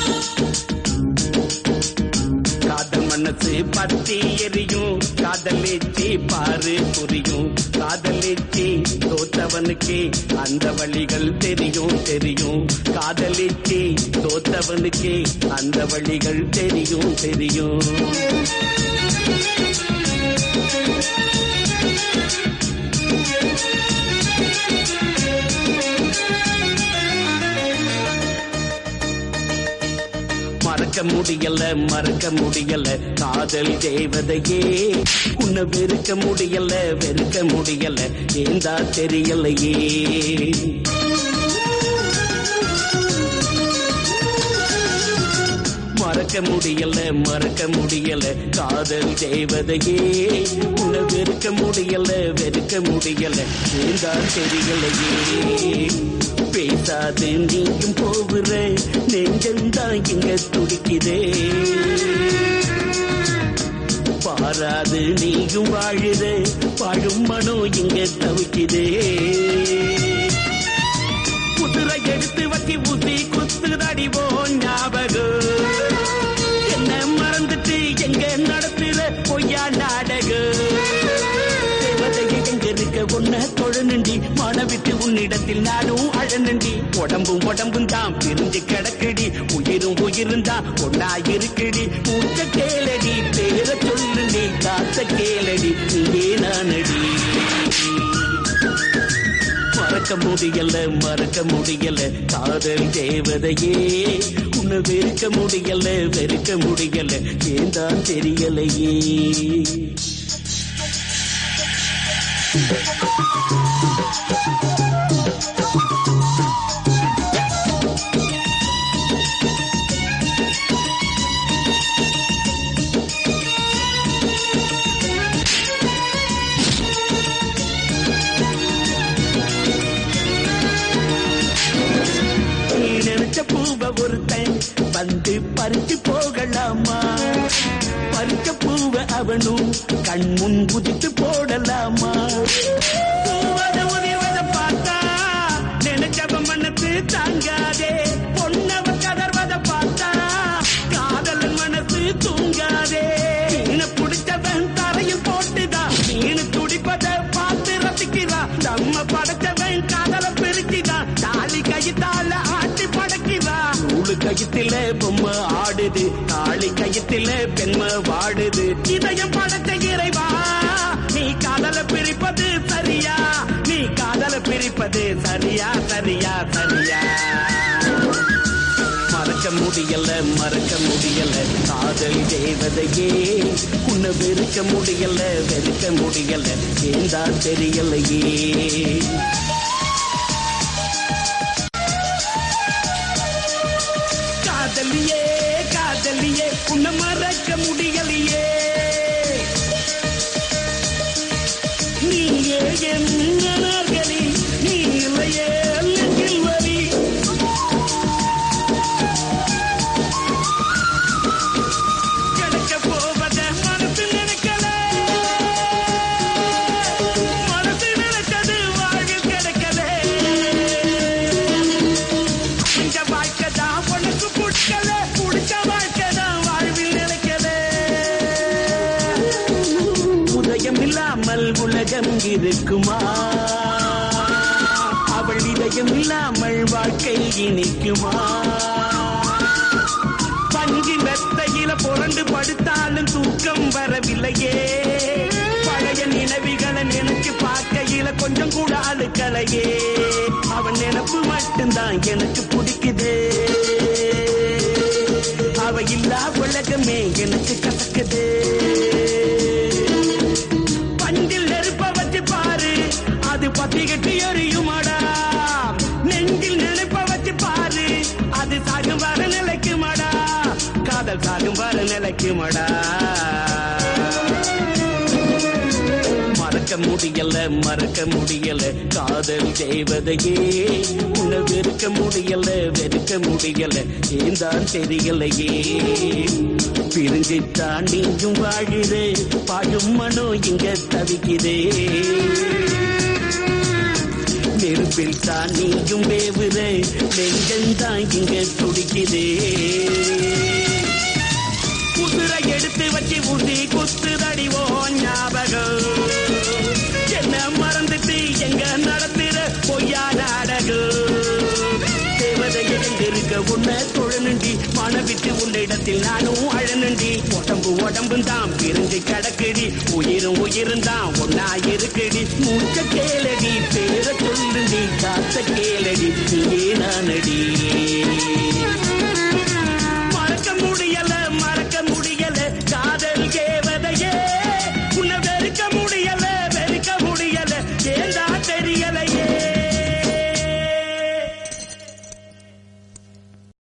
காதல் மனசு பத்தி எரியும் காதலிச்சி பாரு புரியும் காதலிச்சி தோத்தவனுக்கே அந்த வழிகள் தெரியும் தெரியும் காதலிச்சி தோத்தவனுக்கே அந்த வழிகள் தெரியும் தெரியும் மறக்க முடியல மறக்க முடியல காதல் தேவதையே உன்னை வெறுக்க முடியல வெறுக்க முடியல ஏந்தா தெரியலையே மறக்க முடியல மறக்க முடியல காதல் தேவதையே உன்னை வெறுக்க முடியல வெறுக்க முடியல ஏந்தா தெரியலையே பேசாது நீயும் போகிற நெஞ்சந்தான் இங்க துடிக்குதே பாராது நீயும் வாழுற வாழும் மனோ இங்க தவிக்குதே குதிரை எடுத்து வச்சு ஊசி குத்துதடிவோ ஞாபகம் என்ன மறந்துட்டு எங்க நடத்துற பொய்யா நாடகம் தேவதையை எங்க இருக்க உன்ன தொழனுண்டி மனவிட்டு உன்னிடத்தில் நானும் அழனுண்டி உடம்பும் உடம்பும் தான் பிரிஞ்சு கிடக்குடி உயிரும் உயிரும் தான் ஒன்னா இருக்குடி மூச்ச கேளடி பேர சொல்லுண்டி காத்த கேளடி நீயே நானடி மறக்க முடியல மறக்க முடியல காதல் தேவதையே உன்னை வெறுக்க முடியல வெறுக்க முடியல ஏன் தான் தெரியலையே நீ நினைச்ச பூவ ஒருத்தன் வந்து பறிச்சு போகலாமா பறிச்ச பூவ அவனும் கண் முன் குதித்து போடலாமா பூவத உதிர்வத பார்த்தா நினைச்சவ மனசு தாங்காதே பொன்னவ கதர்வத பார்த்தா காதலன் மனசு தூங்காதே மீன பிடிச்சவன் தரையில் போட்டுதான் மீனு துடிப்பத பார்த்து ரசிக்கிறான் நம்ம படைச்சவன் காதல பிரிச்சுதான் தாலி கைத்தால ஆட்டி படைக்கிறான் நூலு கயித்துல பொம்மை ஆடுது தாலி கயித்துல பெண்மை வாடுது இதயம் படைச்ச இறைவா நீ காதல பிரிப்பது சரியா நீ காதல பிரிப்பது சரியா சரியா சரியா மறக்க முடியல மறக்க முடியல காதல் தேவதையே உன்னை வெறுக்க முடியல வெறுக்க முடியல ஏந்தா தெரியலையே காதலியே காதலியே உன்னை மறக்க முடியலையே நீயே என் நார்களி நீ இல்லையே நெஞ்சில் வலி கிடைக்க போவத மனசு நினைக்கல மனசு நினைச்சது வாழ்வில் கிடைக்கல இந்த வாழ்க்கை தான் உனக்கு பிடிக்கல பிடிச்ச வாழ்க்கை தான் வாழ்வில் நினைக்கல உதயம் இல்லாமல் உலகம் இருக்குமா அவள் இதயம் இல்லாமல் வாழ்க்கை இனிக்குமா பஞ்சு மெத்தையில புரண்டு படுத்தாலும் தூக்கம் வரவில்லையே பழைய நினைவுகளை நினைச்சு பார்க்கையில கொஞ்சம் கூட அழுக்கலையே அவன் நினப்பு மட்டும்தான் எனக்கு பிடிக்குது அவ இல்லா உலகமே எனக்கு கசக்குது பஞ்சில் நெருப்ப வச்சு பாரு அது பத்தி கட்டி எரியுமாடா நெஞ்சில் நினைப்ப வச்சு பாரு அது சாகும் வர நிலைக்குமாடா காதல் சாகும் வர நிலைக்குமாடா மறக்க முடியல மறக்க முடியல காதல் தேவதையே உன்னை வெறுக்க முடியல வெறுக்க முடியல ஏன் தான் தெரியலையே பிரிஞ்சுத்தான் நீயும் வாழுது பாழும் மனோ இங்க தவிக்குதே நெருப்பில் தான் நீயும் வேவுற நெஞ்சந்தான் இங்க துடிக்குதே உசுரை எடுத்து வச்சு ஊசி குத்துதடிவோ ஞாபகம் என்ன மறந்துட்டு எங்க நடத்துற பொய்யா நாடகம் தேவதை எழுந்திருக்க உன்னை தொழனுண்டி மனவிட்டு உன்னிடத்தில் நானும் அழனுண்டி உடம்பு உடம்பும் தான் பிரிஞ்சு கிடக்குடி உயிரும் உயிரும் தான் ஒன்னாயிரு